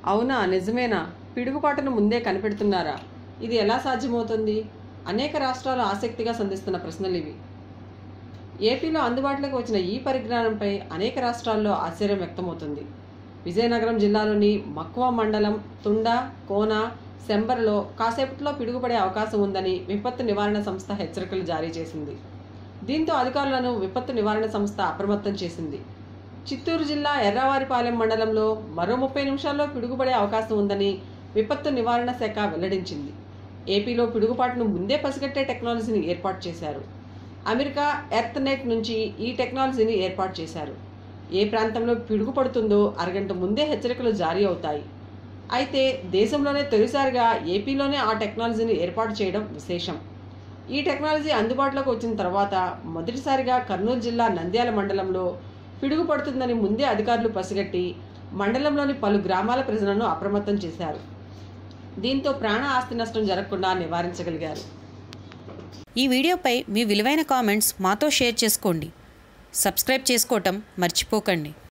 అవునా నిజమేనా పిడుగుపాటును ముందే కనిపెడుతున్నారా ఇది ఎలా సాధ్యమవుతుంది అనేక రాష్ట్రాలు ఆసక్తిగా సంధిస్తున్న ప్రశ్నలు ఇవి ఏపీలో అందుబాటులోకి వచ్చిన ఈ పరిజ్ఞానంపై అనేక రాష్ట్రాల్లో ఆశ్చర్యం వ్యక్తమవుతుంది విజయనగరం జిల్లాలోని మక్కువ మండలం తుండ కోన శంబర్లో కాసేపట్లో పిడుగుపడే అవకాశం ఉందని విపత్తు నివారణ సంస్థ హెచ్చరికలు జారీ చేసింది దీంతో అధికారులను విపత్తు నివారణ సంస్థ అప్రమత్తం చేసింది చిత్తూరు జిల్లా ఎర్రవారిపాలెం మండలంలో మరో ముప్పై నిమిషాల్లో పిడుగుపడే అవకాశం ఉందని విపత్తు నివారణ శాఖ వెల్లడించింది ఏపీలో పిడుగుపాటును ముందే పసిగట్టే టెక్నాలజీని ఏర్పాటు చేశారు అమెరికా ఎర్త్ నెట్ నుంచి ఈ టెక్నాలజీని ఏర్పాటు చేశారు ఏ ప్రాంతంలో పిడుగు పడుతుందో అరగంట ముందే హెచ్చరికలు జారీ అవుతాయి అయితే దేశంలోనే తొలిసారిగా ఏపీలోనే ఆ టెక్నాలజీని ఏర్పాటు చేయడం విశేషం ఈ టెక్నాలజీ అందుబాటులోకి వచ్చిన తర్వాత మొదటిసారిగా కర్నూలు జిల్లా నంద్యాల మండలంలో పిడుగు పడుతుందని ముందే అధికారులు పసిగట్టి మండలంలోని పలు గ్రామాల ప్రజలను అప్రమత్తం చేశారు దీంతో ప్రాణ ఆస్తి నష్టం జరగకుండా నివారించగలిగారు ఈ వీడియోపై మీ విలువైన కామెంట్స్ మాతో షేర్ చేసుకోండి సబ్స్క్రైబ్ చేసుకోవటం మర్చిపోకండి